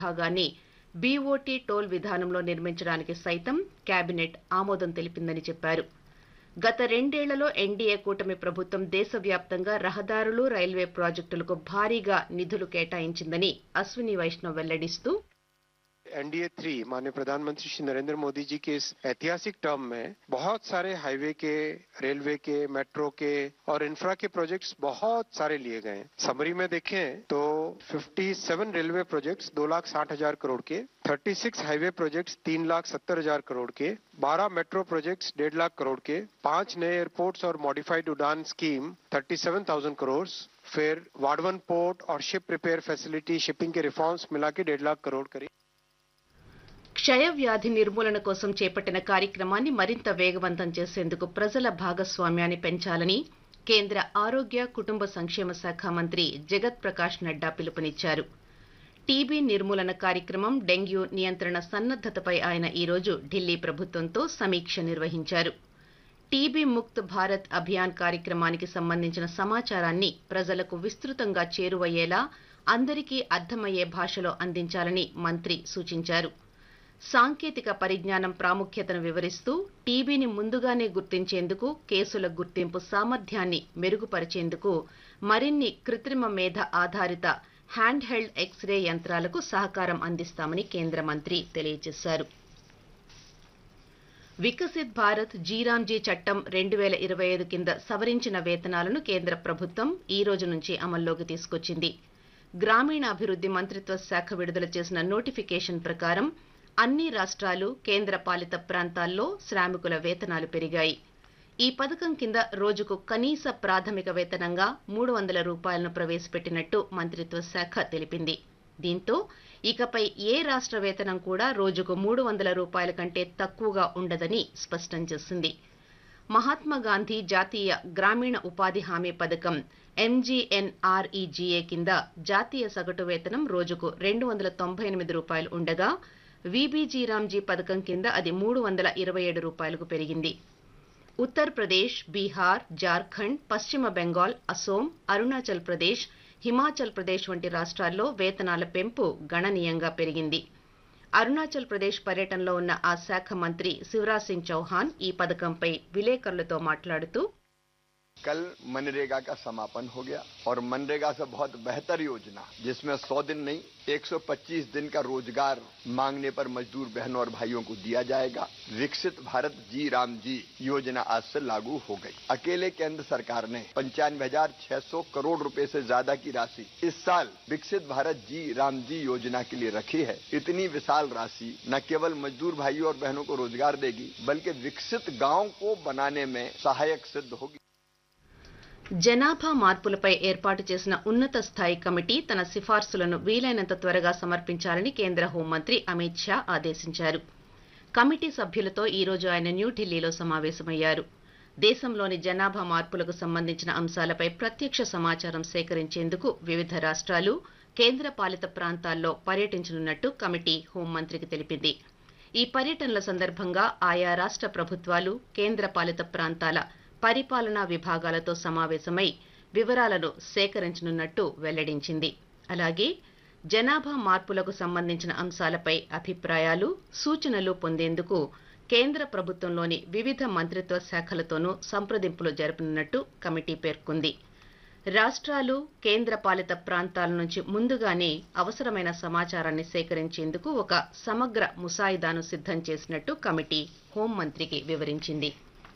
భాగాన్ని BOT toll విధానంలో నిర్మించడానికి సైతం కేబినెట్ ఆమోదం తెలిపిందని చెప్పారు గత రెండేళ్లలో ఎన్డీఏ కూటమి ప్రభుత్వం దేశవ్యాప్తంగా రహదారులు రైల్వే ప్రాజెక్టులకు భారీగా నిధులు కేటాయించిందని అశ్విని వైష్ణవ్ వెల్లడిస్తూ एनडीए थ्री माननीय प्रधानमंत्री श्री नरेंद्र मोदी जी के इस ऐतिहासिक टर्म में बहुत सारे हाईवे के रेलवे के मेट्रो के और इंफ्रा के प्रोजेक्ट्स बहुत सारे लिए गए हैं समरी में देखें तो 57 रेलवे प्रोजेक्ट्स दो लाख साठ हजार करोड़ के 36 हाईवे प्रोजेक्ट्स तीन लाख सत्तर हजार करोड़ के 12 मेट्रो प्रोजेक्ट्स डेढ़ लाख करोड़ के पांच नए एयरपोर्ट्स और मॉडिफाइड उड़ान स्कीम 37,000 करोड़ फिर वाडवन पोर्ट और शिप रिपेयर फैसिलिटी शिपिंग के रिफॉर्म्स मिला के डेढ़ लाख करोड़ करीब క్షయ వ్యాధి నిర్మూలన కోసం చేపట్టిన కార్యక్రమాన్ని మరింత వేగవంతం చేసేందుకు ప్రజల భాగస్వామ్యాన్ని పెంచాలని కేంద్ర ఆరోగ్య కుటుంబ సంక్షేమ శాఖ మంత్రి జగత్ ప్రకాష్ నడ్డా పిలుపునిచ్చారు టీబీ నిర్మూలన కార్యక్రమం డెంగ్యూ నియంత్రణ సన్నద్దతపై ఆయన ఈరోజు ఢిల్లీ ప్రభుత్వంతో సమీక్ష నిర్వహించారు టీబీ ముక్త్ భారత్ అభియాన్ కార్యక్రమానికి సంబంధించిన సమాచారాన్ని ప్రజలకు విస్తృతంగా చేరువయ్యేలా అందరికీ అర్థమయ్యే భాషలో అందించాలని మంత్రి సూచించారు సాంకేతిక పరిజ్ఞానం ప్రాముఖ్యతను వివరిస్తూ టీబీని ముందుగానే గుర్తించేందుకు కేసుల గుర్తింపు సామర్థ్యాన్ని మెరుగుపరిచేందుకు మరిన్ని కృత్రిమ మేధ ఆధారిత హ్యాండ్ హెల్డ్ ఎక్స్రే యంత్రాలకు సహకారం అందిస్తామని కేంద్ర మంత్రి తెలియజేశారు వికసిత్ భారత్ జీరాంజీ చట్టం రెండు వేల ఇరవై ఐదు కింద సవరించిన వేతనాలను కేంద్ర ప్రభుత్వం ఈ రోజు నుంచి అమల్లోకి తీసుకొచ్చింది గ్రామీణాభివృద్ధి మంత్రిత్వ శాఖ విడుదల చేసిన నోటిఫికేషన్ ప్రకారం అన్ని రాష్ట్రాలు కేంద్ర పాలిత ప్రాంతాల్లో శ్రామికుల వేతనాలు పెరిగాయి ఈ పథకం కింద రోజుకు కనీస ప్రాథమిక వేతనంగా మూడు వందల రూపాయలను ప్రవేశపెట్టినట్టు మంత్రిత్వ శాఖ తెలిపింది దీంతో ఇకపై ఏ రాష్ట్ర వేతనం కూడా రోజుకు మూడు వందల రూపాయల కంటే తక్కువగా ఉండదని స్పష్టం చేసింది మహాత్మా గాంధీ జాతీయ గ్రామీణ ఉపాధి హామీ పథకం ఎంజీఎన్ఆర్ఈజీఏ కింద జాతీయ సగటు వేతనం రోజుకు రెండు వందల తొంభై ఎనిమిది రూపాయలు ఉండగా వీబీజీరామ్జీ పథకం కింద అది మూడు వందల ఇరవై ఏడు రూపాయలకు పెరిగింది ఉత్తరప్రదేశ్ బీహార్ జార్ఖండ్ పశ్చిమ బెంగాల్ అసోం అరుణాచల్ ప్రదేశ్ హిమాచల్ ప్రదేశ్ వంటి రాష్ట్రాల్లో వేతనాల పెంపు గణనీయంగా పెరిగింది అరుణాచల్ ప్రదేశ్ పర్యటనలో ఉన్న ఆ శాఖ మంత్రి శివరాజ్ సింగ్ చౌహాన్ ఈ పథకంపై విలేకరులతో మాట్లాడుతూ कल मनरेगा का समापन हो गया और मनरेगा से बहुत बेहतर योजना जिसमें 100 दिन नहीं 125 दिन का रोजगार मांगने पर मजदूर बहनों और भाइयों को दिया जाएगा विकसित भारत जी राम जी योजना आज से लागू हो गई अकेले केंद्र सरकार ने पंचानवे हजार छह सौ करोड़ रुपए से ज्यादा की राशि इस साल विकसित भारत जी राम जी योजना के लिए रखी है इतनी विशाल राशि न केवल मजदूर भाइयों और बहनों को रोजगार देगी बल्कि विकसित गांव को बनाने में सहायक सिद्ध होगी జనాభా మార్పులపై ఏర్పాటు చేసిన ఉన్నత స్థాయి కమిటీ తన సిఫార్సులను వీలైనంత త్వరగా సమర్పించాలని కేంద్ర హోంమంత్రి అమిత్ షా ఆదేశించారు కమిటీ సభ్యులతో ఈ రోజు ఆయన న్యూఢిల్లీలో సమావేశమయ్యారు దేశంలోని జనాభా మార్పులకు సంబంధించిన అంశాలపై ప్రత్యక్ష సమాచారం సేకరించేందుకు వివిధ రాష్ట్రాలు కేంద్ర పాలిత ప్రాంతాల్లో పర్యటించనున్నట్టు కమిటీ హోంమంత్రికి తెలిపింది ఈ పర్యటనల సందర్భంగా ఆయా రాష్ట్ర ప్రభుత్వాలు కేంద్ర పాలిత ప్రాంతాల పరిపాలనా విభాగాలతో సమావేశమై వివరాలను సేకరించనున్నట్టు వెల్లడించింది అలాగే జనాభా మార్పులకు సంబంధించిన అంశాలపై అభిప్రాయాలు సూచనలు పొందేందుకు కేంద్ర ప్రభుత్వంలోని వివిధ మంత్రిత్వ శాఖలతోనూ సంప్రదింపులు జరపనున్నట్టు కమిటీ పేర్కొంది రాష్ట్రాలు కేంద్ర పాలిత ప్రాంతాల నుంచి ముందుగానే అవసరమైన సమాచారాన్ని సేకరించేందుకు ఒక సమగ్ర ముసాయిదాను సిద్ధం చేసినట్టు కమిటీ హోంమంత్రికి వివరించింది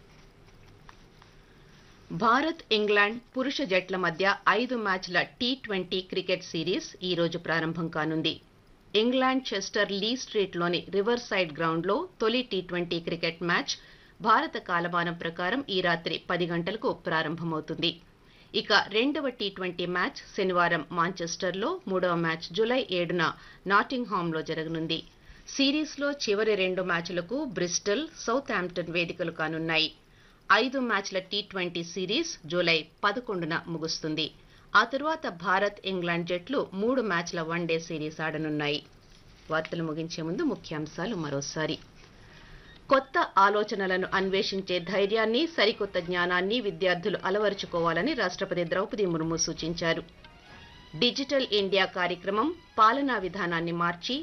భారత్ ఇంగ్లాండ్ పురుష జట్ల మధ్య ఐదు మ్యాచ్ల టీ ట్వంటీ క్రికెట్ సిరీస్ ఈ రోజు ప్రారంభం కానుంది ఇంగ్లాండ్ చెస్టర్ లీ స్ట్రీట్లోని రివర్ సైడ్ గ్రౌండ్లో తొలి టీ ట్వంటీ క్రికెట్ మ్యాచ్ భారత కాలమానం ప్రకారం ఈ రాత్రి పది గంటలకు ప్రారంభమవుతుంది ఇక రెండవ టీ ట్వంటీ మ్యాచ్ శనివారం మాంచెస్టర్లో మూడవ మ్యాచ్ జులై ఏడున నాటింగ్హామ్లో జరగనుంది సిరీస్లో చివరి రెండు మ్యాచ్లకు బ్రిస్టల్ సౌత్ హాంప్టన్ వేదికలు కానున్నాయి ఐదు మ్యాచ్ల టీ ట్వంటీ సిరీస్ జూలై పదకొండున ముగుస్తుంది ఆ తరువాత భారత్ ఇంగ్లాండ్ జట్లు మూడు మ్యాచ్ల వన్డే సిరీస్ ఆడనున్నాయి వార్తలు ముగించే ముందు ముఖ్యాంశాలు మరోసారి కొత్త ఆలోచనలను అన్వేషించే ధైర్యాన్ని సరికొత్త జ్ఞానాన్ని విద్యార్థులు అలవరుచుకోవాలని రాష్ట్రపతి ద్రౌపది ముర్ము సూచించారు డిజిటల్ ఇండియా కార్యక్రమం పాలనా విధానాన్ని మార్చి